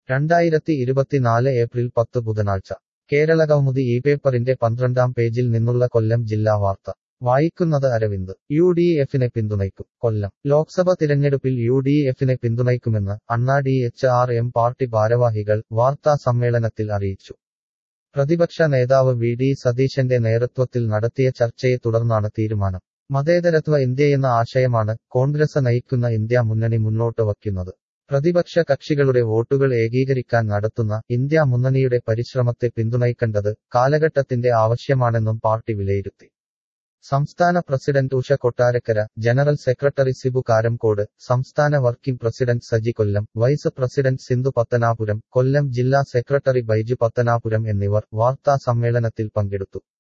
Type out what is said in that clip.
രണ്ടായിരത്തി ഇരുപത്തിനാല് ഏപ്രിൽ പത്ത് ബുധനാഴ്ച കേരളകൗമുദി ഈ പേപ്പറിന്റെ പന്ത്രണ്ടാം പേജിൽ നിന്നുള്ള കൊല്ലം ജില്ലാ വാർത്ത വായിക്കുന്നത് അരവിന്ദ് യു ഡി എഫിനെ പിന്തുണയ്ക്കും കൊല്ലം ലോക്സഭ തിരഞ്ഞെടുപ്പിൽ യു ഡി എഫിനെ പിന്തുണയ്ക്കുമെന്ന് Anna D H R M party ഭാരവാഹികൾ വാർത്താ സമ്മേളനത്തിൽ അറിയിച്ചു പ്രതിപക്ഷ നേതാവ് വി ഡി സതീശന്റെ നേതൃത്വത്തിൽ നടത്തിയ ചർച്ചയെ തുടർന്നാണ് തീരുമാനം മതേതരത്വ ഇന്ത്യയെന്ന ആശയമാണ് കോൺഗ്രസ് നയിക്കുന്ന ഇന്ത്യ മുന്നണി മുന്നോട്ട് വയ്ക്കുന്നത് പ്രതിപക്ഷ കക്ഷികളുടെ വോട്ടുകൾ ഏകീകരിക്കാൻ നടത്തുന്ന ഇന്ത്യ മുന്നണിയുടെ പരിശ്രമത്തെ പിന്തുണയ്ക്കേണ്ടത് കാലഘട്ടത്തിന്റെ ആവശ്യമാണെന്നും പാർട്ടി വിലയിരുത്തി സംസ്ഥാന president Usha Kottarakkara general secretary Sibu Karamkode സംസ്ഥാന working president Saji Kollam vice president Sindhu Pathanapuram Kollam ജില്ലാ സെക്രട്ടറി ബൈജു പത്തനാപുരം എന്നിവർ വാർത്താ സമ്മേളനത്തിൽ പങ്കെടുത്തു